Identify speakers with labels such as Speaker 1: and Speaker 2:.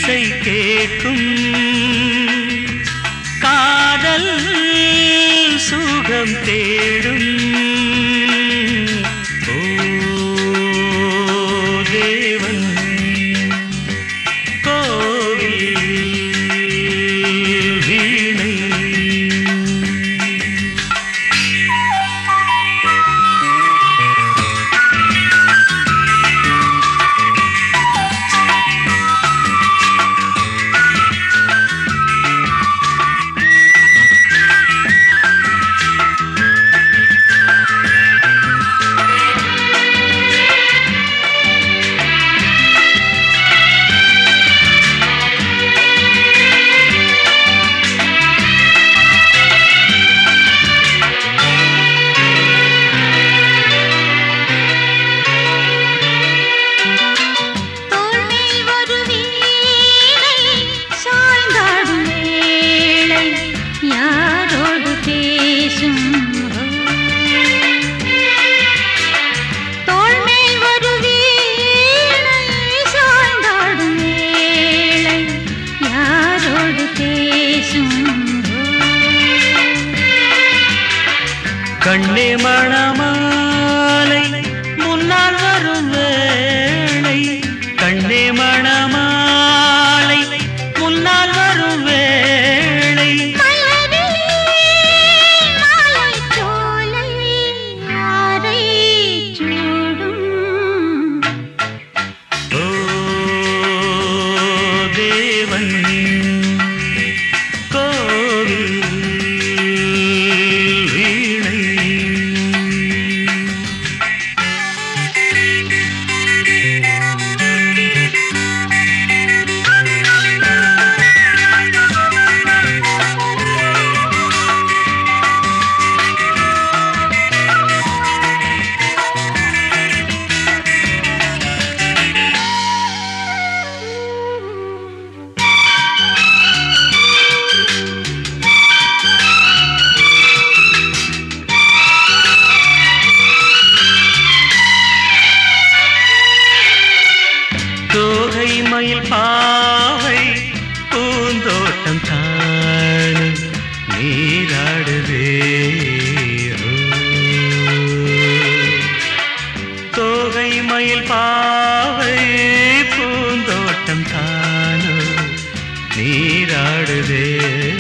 Speaker 1: இசை கேட்கும் காதல் சுகம் தேடும் ஓ தேவன் கோவில் வீணை
Speaker 2: தோள்மேல் ஒரு வீணை சாய்ந்தாடும் வேளை யாரோடு பேசும் தோள்மேல் ஒரு வீணை சாய்ந்தாடும் வேளை யாரோடு பேசும்
Speaker 1: கண்ணே மணமாலை முன்னால் வரும் வேளை கண்ணே மணமாலை முன்னால் வரும் வேளை
Speaker 2: மலரே மாலைச் சோலை யாரைச் சூடும்
Speaker 1: ஓ தேவன் கோவில் வீணை தோகை மயில் பாவை பூந்தோட்டம் தானு நீராடுதே ஓ. தோகை மயில் பாவை பூந்தோட்டம் தானு நீராடுதே